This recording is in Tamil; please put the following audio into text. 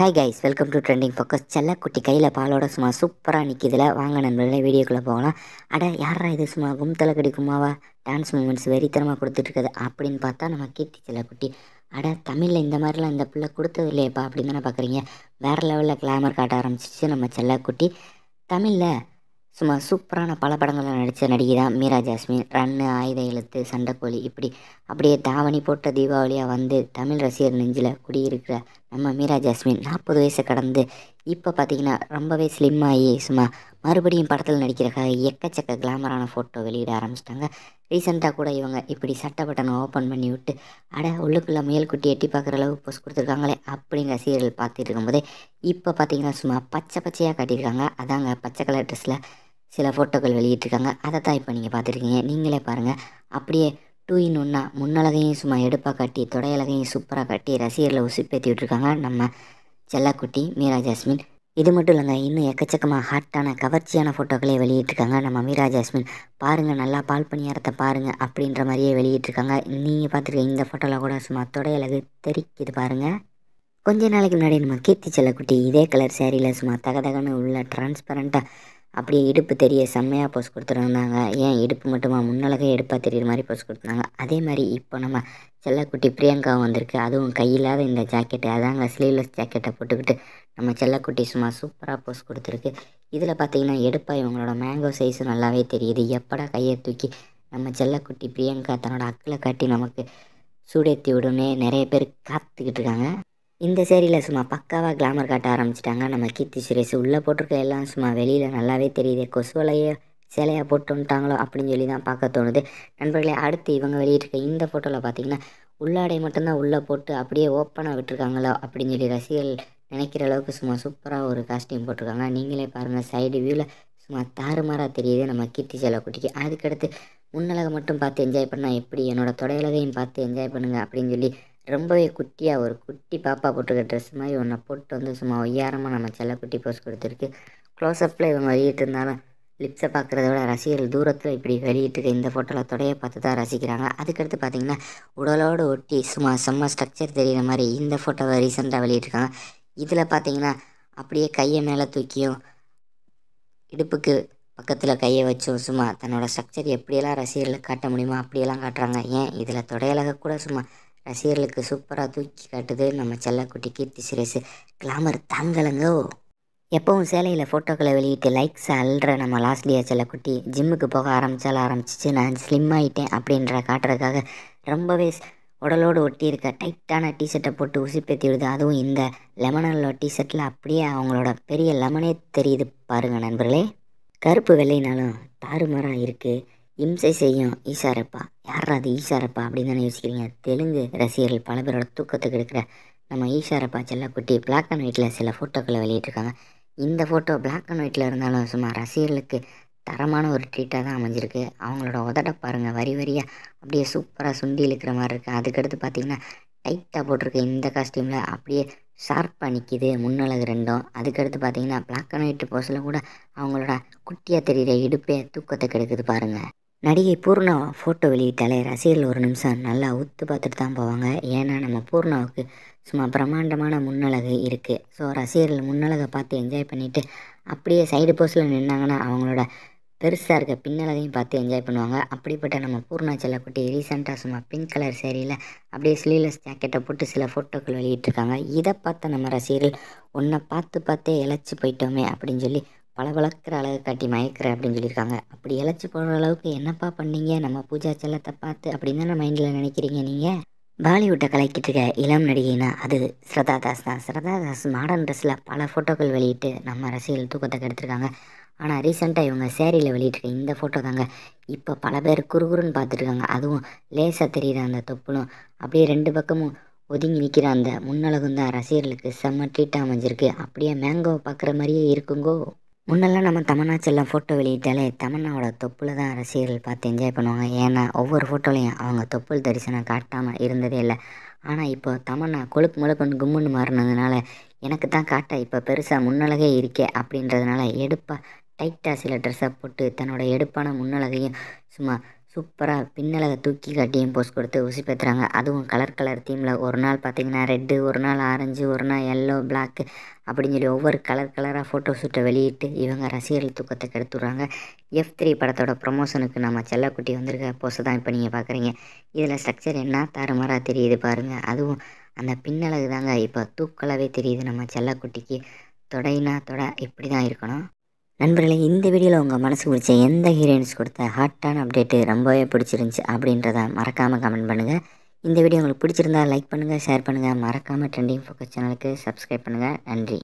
hi guys welcome to trending focus செல்லக்குட்டி கையில் பாலோட சும்மா சூப்பராக நிற்கிதுல வாங்க நண்பர்களே வீடியோக்குள்ளே போகலாம் அட யாரா இது சும்மா கும்தலை கடிக்குமாவா டான்ஸ் மூமெண்ட்ஸ் வெறித்தனமாக கொடுத்துட்ருக்குது அப்படின்னு பார்த்தா நம்ம கீர்த்தி செல்லக்குட்டி அட தமிழில் இந்த மாதிரிலாம் இந்த பிள்ளை கொடுத்தது இல்லையப்பா அப்படின்னு தானே பார்க்குறீங்க வேறு லெவலில் கிளாமர் காட்ட ஆரம்பிச்சிச்சு நம்ம செல்லக்குட்டி தமிழில் சும்மா சூப்பரான பல படங்களில் நடித்த நடிகை தான் மீரா ஜாஸ்மின் ரன்னு ஆயுத எழுத்து சண்டைக்கோழி இப்படி அப்படியே தாவணி போட்ட தீபாவளியாக வந்து தமிழ் ரசிகர் நெஞ்சில் குடியிருக்கிற நம்ம மீரா ஜாஸ்மின் நாற்பது வயசை கடந்து இப்போ பார்த்தீங்கன்னா ரொம்பவே ஸ்லிம் ஆகி சும்மா மறுபடியும் படத்தில் நடிக்கிறக்காக எக்கச்சக்க கிளாமரான ஃபோட்டோ வெளியிட ஆரம்பிச்சிட்டாங்க ரீசெண்டாக கூட இவங்க இப்படி சட்டை பட்டனை ஓப்பன் பண்ணி விட்டு அட உள்ளுக்குள்ளே முயல் குட்டி எட்டி பார்க்குற அளவு போஸ்ட் கொடுத்துருக்காங்களே அப்படின்னு ரசிகர்கள் பார்த்துட்டு இருக்கும்போதே இப்போ பார்த்தீங்கன்னா சும்மா பச்சை பச்சையாக காட்டியிருக்காங்க அதாங்க பச்சை கலர் ட்ரெஸ்ஸில் சில ஃபோட்டோக்கள் வெளியிட்டிருக்காங்க அதை தான் இப்போ நீங்கள் பார்த்துருக்கீங்க நீங்களே பாருங்கள் அப்படியே டூ இன் ஒன்னா முன்னழகையும் சும்மா எடுப்பாக காட்டி தொடையழகையும் சூப்பராக காட்டி ரசிகர்களை உசுப்பேற்றி விட்ருக்காங்க நம்ம செல்லக்குட்டி மீரா ஜாஸ்மின் இது மட்டும் இல்லைங்க இன்னும் எக்கச்சக்கமாக ஹாட்டான கவர்ச்சியான ஃபோட்டோக்களே வெளியிட்டிருக்காங்க நம்ம மீரா ஜாஸ்மின் பாருங்கள் நல்லா பால் பணியாரத்தை பாருங்கள் அப்படின்ற மாதிரியே வெளியிட்டிருக்காங்க நீங்கள் பார்த்துருக்க இந்த ஃபோட்டோவில் கூட சும்மா தொடையழகு தெரிக்குது பாருங்கள் கொஞ்ச நாளைக்கு முன்னாடி நம்ம கீர்த்தி செல்லக்குட்டி இதே கலர் சேரீயில் சும்மா தகதகன்னு உள்ள டிரான்ஸ்பரண்ட்டாக அப்படியே இடுப்பு தெரிய செம்மையாக போஸ் கொடுத்துருந்தாங்க ஏன் இடுப்பு மட்டுமா முன்னழகே எடுப்பாக தெரியுற மாதிரி போஸ் கொடுத்துருந்தாங்க அதே மாதிரி இப்போ நம்ம செல்லக்குட்டி பிரியங்காவும் வந்திருக்கு அதுவும் கையில்லாத இந்த ஜாக்கெட்டு அதாங்க ஸ்லீவ்லெஸ் ஜாக்கெட்டை போட்டுக்கிட்டு நம்ம செல்லக்குட்டி சும்மா சூப்பராக போஸ் கொடுத்துருக்கு இதில் பார்த்தீங்கன்னா எடுப்பா இவங்களோட மேங்கோ சைஸும் நல்லாவே தெரியுது எப்படா கையை தூக்கி நம்ம செல்லக்குட்டி பிரியங்கா தன்னோட அக்கில் காட்டி நமக்கு சூடேற்றி விடுனே நிறைய பேர் காத்துக்கிட்டு இருக்காங்க இந்த சேரீயில் சும்மா பக்காவாக கிளாமர் காட்ட ஆரம்பிச்சிட்டாங்க நம்ம கீர்த்தி சுரேஷ் உள்ளே போட்டிருக்க எல்லாம் சும்மா வெளியில் நல்லாவே தெரியுது கொசுவலையே சேலையாக போட்டு வந்துட்டாங்களோ அப்படின்னு சொல்லி தான் பார்க்க தோணுது நண்பர்களே அடுத்து இவங்க வெளியிட்டிருக்க இந்த ஃபோட்டோவில் பார்த்தீங்கன்னா உள்ளாடை மட்டும்தான் உள்ளே போட்டு அப்படியே ஓப்பனாக விட்டுருக்காங்களோ அப்படின்னு சொல்லி ரசிகர்கள் நினைக்கிற அளவுக்கு சும்மா சூப்பராக ஒரு காஸ்டியூம் போட்டிருக்காங்க நீங்களே பாருங்கள் சைடு வியூவில் சும்மா தாறுமாறாக தெரியுது நம்ம கீர்த்தி செல்லக்குட்டிக்கு அதுக்கடுத்து முன்னழகை மட்டும் பார்த்து என்ஜாய் பண்ணால் எப்படி என்னோடய தொடையழகையும் பார்த்து என்ஜாய் பண்ணுங்கள் அப்படின்னு சொல்லி ரொம்பவே குட்டியாக ஒரு குட்டி பாப்பா போட்டிருக்க ட்ரெஸ் மாதிரி ஒன்றை போட்டு வந்து சும்மா ஒய்யாரமாக நம்ம செல்லக்குட்டி போஸ் கொடுத்துருக்கு க்ளோஸ்அப்பில் இவங்க வெளியிட்டு இருந்தாலும் லிப்ஸை பார்க்குறத விட ரசிகர்கள் தூரத்தில் இப்படி வெளியிட்டு இந்த ஃபோட்டோவில் தொடையை பார்த்து தான் ரசிக்கிறாங்க அதுக்கடுத்து பார்த்திங்கன்னா உடலோடு ஒட்டி சும்மா செம்ம ஸ்ட்ரக்சர் தெரிகிற மாதிரி இந்த ஃபோட்டோவை ரீசெண்டாக வெளியிட்டிருக்காங்க இதில் பார்த்தீங்கன்னா அப்படியே கையை மேலே தூக்கியும் இடுப்புக்கு பக்கத்தில் கையை வச்சும் சும்மா தன்னோட ஸ்ட்ரக்சர் எப்படியெல்லாம் ரசிகர்களுக்கு காட்ட முடியுமோ அப்படியெல்லாம் காட்டுறாங்க ஏன் இதில் தொடையழக கூட சும்மா ரசிகர்களுக்கு சூப்பராக தூக்கி காட்டுது நம்ம செல்லக்குட்டி கீர்த்தி சுரேஷ் கிளாமர் தாங்கலங்கோ எப்பவும் சேலையில் ஃபோட்டோக்களை வெளியிட்டு லைக்ஸ் அல்ற நம்ம லாஸ்ட்லியா செல்லக்குட்டி ஜிம்முக்கு போக ஆரம்பித்தால ஆரம்பிச்சிச்சு நான் ஸ்லிம் ஆகிட்டேன் அப்படின்ற காட்டுறதுக்காக ரொம்பவே உடலோடு ஒட்டி இருக்க டைட்டான டிஷர்ட்டை போட்டு உசிப்பேத்தி விடுது அதுவும் இந்த லெமனல்லோ டிஷர்ட்டில் அப்படியே அவங்களோட பெரிய லெமனே தெரியுது பாருங்கள் நண்பர்களே கருப்பு வெள்ளைனாலும் தாறுமாறாக இருக்குது இம்சை செய்யும் ஈசாரப்பா யாரா அது ஈசாரப்பா அப்படின்னு தானே யோசிக்கிறீங்க தெலுங்கு ரசிகர்கள் பல பேரோட தூக்கத்துக்கு எடுக்கிற நம்ம ஈஷாரப்பா செல்லக்குட்டி பிளாக் அண்ட் ஒயிட்டில் சில ஃபோட்டோக்களை வெளியிட்டிருக்காங்க இந்த ஃபோட்டோ பிளாக் அண்ட் ஒயிட்டில் இருந்தாலும் சும்மா ரசிகர்களுக்கு தரமான ஒரு ட்ரீட்டாக தான் அமைஞ்சிருக்கு அவங்களோட உதட பாருங்கள் வரி வரியாக அப்படியே சூப்பராக சுண்டி இழுக்கிற மாதிரி இருக்குது அதுக்கடுத்து பார்த்திங்கன்னா டைட்டாக போட்டிருக்க இந்த காஸ்டியூமில் அப்படியே ஷார்ப்பாக நிற்கிது முன்னழகு ரெண்டும் அதுக்கடுத்து பார்த்தீங்கன்னா பிளாக் அண்ட் ஒயிட் போஸில் கூட அவங்களோட குட்டியாக தெரிகிற இடுப்பே தூக்கத்தை கெடுக்குது பாருங்கள் நடிகை பூர்ணா ஃபோட்டோ வெளியிட்டாலே ரசிகர்கள் ஒரு நிமிஷம் நல்லா உத்து பார்த்துட்டு தான் போவாங்க ஏன்னா நம்ம பூர்ணாவுக்கு சும்மா பிரம்மாண்டமான முன்னழகு இருக்குது ஸோ ரசிகர்கள் முன்னழகை பார்த்து என்ஜாய் பண்ணிவிட்டு அப்படியே சைடு போஸில் நின்னாங்கன்னா அவங்களோட பெருசாக இருக்க பின்னழகையும் பார்த்து என்ஜாய் பண்ணுவாங்க அப்படிப்பட்ட நம்ம பூர்ணா செல்லக்குட்டி ரீசெண்டாக சும்மா பிங்க் கலர் சேரீயில் அப்படியே ஸ்லீவ்லெஸ் ஜாக்கெட்டை போட்டு சில ஃபோட்டோக்கள் வெளியிட்டிருக்காங்க இதை பார்த்த நம்ம ரசிகர்கள் ஒன்றை பார்த்து பார்த்தே இழைச்சி போயிட்டோமே அப்படின்னு சொல்லி பளபளக்கிற அழகு காட்டி மயக்கிற அப்படின்னு சொல்லியிருக்காங்க அப்படி இழைச்சி போடுற அளவுக்கு என்னப்பா பண்ணீங்க நம்ம பூஜா செல்லத்தை பார்த்து அப்படின்னு தானே மைண்டில் நினைக்கிறீங்க நீங்கள் பாலிவுட்டை கலக்கிட்டு இருக்க இளம் நடிகைனா அது ஸ்ரதா தாஸ் தான் ஸ்ரதா தாஸ் மாடர்ன் ட்ரெஸ்ஸில் பல ஃபோட்டோக்கள் வெளியிட்டு நம்ம ரசிகர்கள் தூக்கத்தை கெடுத்துருக்காங்க ஆனால் ரீசெண்டாக இவங்க சேரீயில் வெளியிட்டிருக்க இந்த ஃபோட்டோ தாங்க இப்போ பல பேர் குறுகுறுன்னு பார்த்துட்ருக்காங்க அதுவும் லேசாக தெரியுற அந்த தொப்புளும் அப்படியே ரெண்டு பக்கமும் ஒதுங்கி நிற்கிற அந்த முன்னழகும் தான் ரசிகர்களுக்கு செம்ம ட்ரீட்டாக அமைஞ்சிருக்கு அப்படியே மேங்கோ பார்க்குற மாதிரியே இருக்குங்கோ முன்னெல்லாம் நம்ம தமன்னா செல்லம் ஃபோட்டோ வெளியிட்டாலே தமன்னாவோட தொப்புல தான் ரசிகர்கள் பார்த்து என்ஜாய் பண்ணுவாங்க ஏன்னா ஒவ்வொரு ஃபோட்டோலையும் அவங்க தொப்புள் தரிசனம் காட்டாமல் இருந்ததே இல்லை ஆனால் இப்போ தமன்னா கொழுப்பு முழுக்கொண்டு கும்முன்னு மாறினதுனால எனக்கு தான் காட்ட இப்போ பெருசாக முன்னழகே இருக்கே அப்படின்றதுனால எடுப்பாக டைட்டாக சில ட்ரெஸ்ஸை போட்டு தன்னோட எடுப்பான முன்னழகையும் சும்மா சூப்பராக பின்னலகை தூக்கி கட்டியும் போஸ்ட் கொடுத்து உசி பேத்துறாங்க அதுவும் கலர் கலர் தீமில் ஒரு நாள் பார்த்திங்கன்னா ரெட்டு ஒரு நாள் ஆரஞ்சு ஒரு நாள் எல்லோ பிளாக்கு அப்படின்னு சொல்லி ஒவ்வொரு கலர் கலராக ஃபோட்டோ ஷூட்டை வெளியிட்டு இவங்க ரசிகர்கள் தூக்கத்தை கெடுத்துடுறாங்க எஃப் த்ரீ படத்தோட ப்ரொமோஷனுக்கு நம்ம செல்லக்குட்டி வந்திருக்க போஸ்ட்டை தான் இப்போ நீங்கள் பார்க்குறீங்க இதில் ஸ்ட்ரக்சர் என்ன தாறுமாறாக தெரியுது பாருங்கள் அதுவும் அந்த பின்னழகு தாங்க இப்போ தூக்கலாகவே தெரியுது நம்ம செல்லக்குட்டிக்கு தொடைனா தொடை இப்படி தான் இருக்கணும் நண்பர்களே இந்த வீடியோவில் உங்கள் மனசு பிடிச்ச எந்த ஹீரோயின்ஸ் கொடுத்த ஹாட்டான அப்டேட்டு ரொம்பவே பிடிச்சிருந்துச்சி அப்படின்றத மறக்காமல் கமெண்ட் பண்ணுங்கள் இந்த வீடியோ உங்களுக்கு பிடிச்சிருந்தா லைக் பண்ணுங்கள் ஷேர் பண்ணுங்கள் மறக்காமல் ட்ரெண்டிங் ஃபோக்கஸ் சேனலுக்கு சப்ஸ்கிரைப் பண்ணுங்கள் நன்றி